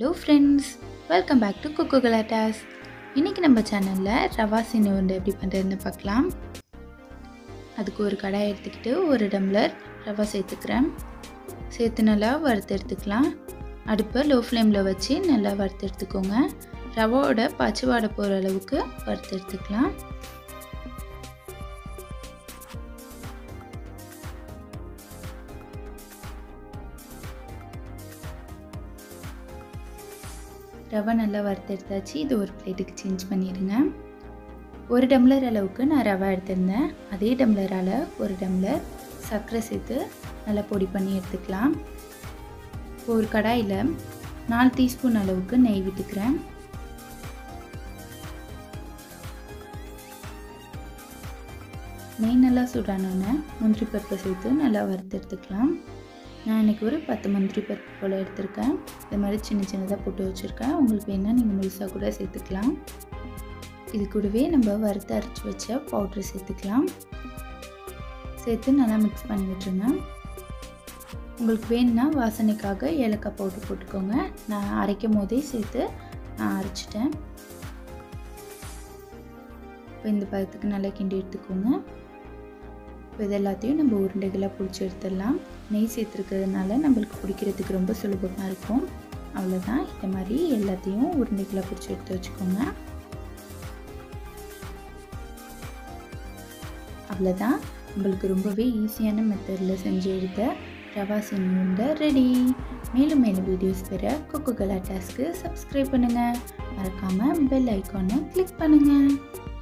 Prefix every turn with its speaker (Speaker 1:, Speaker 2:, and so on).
Speaker 1: hello friends welcome back to Cooku Galattas இன்றைக்கி நம்ம சேனலில் ரவா சீனி உருண்டை எப்படி பண்ணுறதுன்னு பார்க்கலாம் அதுக்கு ஒரு கடாய் எடுத்துக்கிட்டு ஒரு டம்ளர் ரவா சேர்த்துக்கிறேன் சேர்த்து நல்லா வறுத்து எடுத்துக்கலாம் அடுப்பை லோ ஃப்ளேமில் வச்சு நல்லா வறுத்து எடுத்துக்கோங்க ரவாவோட பச்சை வாடை போகிற அளவுக்கு வறுத்து எடுத்துக்கலாம் ரவை நல்லா வறுத்து எடுத்தாச்சு இது ஒரு பிளேட்டுக்கு சேஞ்ச் பண்ணிடுங்க ஒரு டம்ளர் அளவுக்கு நான் ரவை எடுத்திருந்தேன் அதே டம்ளரால் ஒரு டம்ளர் சர்க்கரை சேர்த்து நல்லா பொடி பண்ணி எடுத்துக்கலாம் ஒரு கடாயில் நாலு டீஸ்பூன் அளவுக்கு நெய் விட்டுக்கிறேன் நெய் நல்லா சூடானோன்னே முந்திரி பருப்பை சேர்த்து நல்லா வறுத்து எடுத்துக்கலாம் நான் இன்றைக்கி ஒரு பத்து முந்திரி பருப்பு போல் எடுத்திருக்கேன் இது மாதிரி சின்ன சின்னதாக போட்டு வச்சுருக்கேன் உங்களுக்கு வேணால் நீங்கள் முழுசாக கூட சேர்த்துக்கலாம் இது கூடவே நம்ம வறுத்து அரைச்சி வச்ச பவுட்ரு சேர்த்துக்கலாம் சேர்த்து நல்லா மிக்ஸ் பண்ணி விட்டுருங்க உங்களுக்கு வேணும்னா வாசனைக்காக ஏலக்காய் பவுட்ரு போட்டுக்கோங்க நான் அரைக்கும் போதே சேர்த்து நான் அரைச்சிட்டேன் இப்போ இந்த பதத்துக்கு நல்லா கிண்டி எடுத்துக்கோங்க இப்போ இது எல்லாத்தையும் நம்ம உருண்டைகளாக பிடிச்சி எடுத்துடலாம் நெய் சேர்த்துருக்கிறதுனால நம்மளுக்கு பிடிக்கிறதுக்கு ரொம்ப சுலபமாக இருக்கும் அவ்வளோதான் இந்த மாதிரி எல்லாத்தையும் உருண்டைகளாக பிடிச்சி எடுத்து வச்சுக்கோங்க அவ்வளோதான் நம்மளுக்கு ரொம்பவே ஈஸியான மெத்தடில் செஞ்சு எடுத்த ரவா சீனி உருண்டை ரெடி மேலும் மேலும் வீடியோஸ் பெற கொக்கு கலாட்டாஸ்க்கு சப்ஸ்கிரைப் பண்ணுங்கள் மறக்காமல் பெல் ஐக்கானை கிளிக் பண்ணுங்கள்